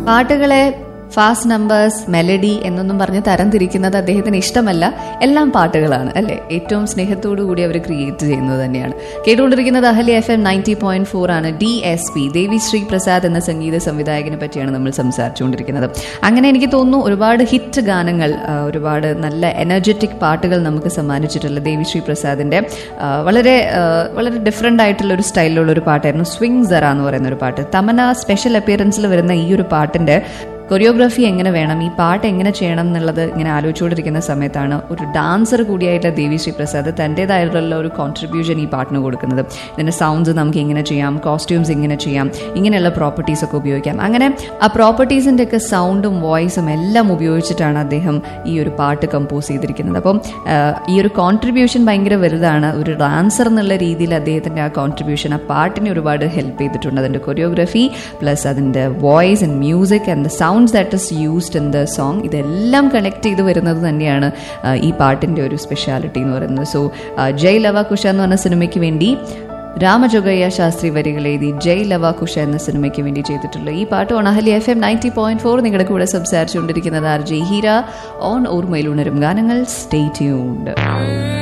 പാട്ടുകളെ fast numbers melody എന്നൊന്നും പറഞ്ഞ് തരംതിരിക്കുന്നത് അദ്ദേഹത്തിന് ഇഷ്ടമല്ല എല്ലാം പാട്ടുകളാണ് അല്ലെ ഏറ്റവും സ്നേഹത്തോടു കൂടി അവർ ക്രിയേറ്റ് ചെയ്യുന്നത് തന്നെയാണ് കേട്ടുകൊണ്ടിരിക്കുന്നത് അഹലി F M ninety point four ആണ് D S P Devi Sri Prasad എന്ന സംഗീത സംവിധായകനെ പറ്റിയാണ് നമ്മൾ സംസാരിച്ചുകൊണ്ടിരിക്കുന്നത് അങ്ങനെ എനിക്ക് തോന്നുന്നു ഒരുപാട് ഹിറ്റ് ഗാനങ്ങൾ ആ, ഒരുപാട് നല്ല എനർജറ്റിക് പാട്ടുകൾ നമുക്ക് സമ്മാനിച്ചിട്ടുള്ള ദേവി ശ്രീ പ്രസാദിന്റെ ആ, വളരെ ആ, വളരെ ഡിഫറെൻ്റ് ആയിട്ടുള്ള ഒരു സ്റ്റൈലിലുള്ള ഒരു പാട്ടായിരുന്നു സ്വിംഗ് സറ എന്ന് പറയുന്ന ഒരു പാട്ട് തമന സ്പെഷ്യൽ അപ്പിയറൻസിൽ വരുന്ന ഈ ഒരു പാട്ടിന്റെ കൊറിയോഗ്രാഫി എങ്ങനെ വേണം ഈ പാട്ട് എങ്ങനെ ചെയ്യണം എന്നുള്ളത് ഇങ്ങനെ ആലോചിച്ചുകൊണ്ടിരിക്കുന്ന സമയത്താണ് ഒരു ഡാൻസർ കൂടിയായിട്ടുള്ള ദേവി ശ്രീ പ്രസാദ് തൻ്റെതായിട്ടുള്ള ഒരു കോൺട്രിബ്യൂഷൻ ഈ പാട്ടിന് കൊടുക്കുന്നത് ഇതിൻ്റെ സൗണ്ട്സ് നമുക്ക് ഇങ്ങനെ ചെയ്യാം കോസ്റ്റ്യൂംസ് ഇങ്ങനെ ചെയ്യാം ഇങ്ങനെയുള്ള പ്രോപ്പർട്ടീസ് ഒക്കെ ഉപയോഗിക്കാം അങ്ങനെ ആ പ്രോപ്പർട്ടീസിൻ്റെ ഒക്കെ സൗണ്ടും വോയിസും എല്ലാം ഉപയോഗിച്ചിട്ടാണ് അദ്ദേഹം ഈ ഒരു പാട്ട് കമ്പോസ് ചെയ്തിരിക്കുന്നത് അപ്പം ആ, ഈ ഒരു കോൺട്രിബ്യൂഷൻ ഭയങ്കര വലുതാണ് ഒരു ഡാൻസർ എന്നുള്ള രീതിയിൽ അദ്ദേഹത്തിൻ്റെ ആ കോൺട്രിബ്യൂഷൻ ആ പാട്ടിനെ ഒരുപാട് ഹെൽപ്പ് ചെയ്തിട്ടുണ്ട് അതിൻ്റെ കൊറിയോഗ്രഫി പ്ലസ് അതിൻ്റെ voice and music and the sounds that is used in the song ഇതെല്ലാം കണക്ട് ചെയ്ത് വരുന്നത് തന്നെയാണ് ആ, ഈ പാട്ടിൻ്റെ ഒരു സ്പെഷ്യാലിറ്റി എന്ന് പറയുന്നത് സോ ജയ് ലവ കുഷ എന്ന് പറഞ്ഞ സിനിമയ്ക്ക് വേണ്ടി രാമജോഗയ്യ ശാസ്ത്രി വരികൾ എഴുതി ജയ് ലവ കുഷ എന്ന സിനിമയ്ക്ക് വേണ്ടി ചെയ്തിട്ടുള്ള ഈ പാട്ട് ഓണഹലി F M ninety point four നിങ്ങളുടെ കൂടെ സംസാരിച്ചുകൊണ്ടിരിക്കുന്നത് ആർ ജെ ഹീര ഓൺ ഓർമ്മയിൽ ഉണരും ഗാനങ്ങൾ സ്റ്റേ ട്യൂൺഡ്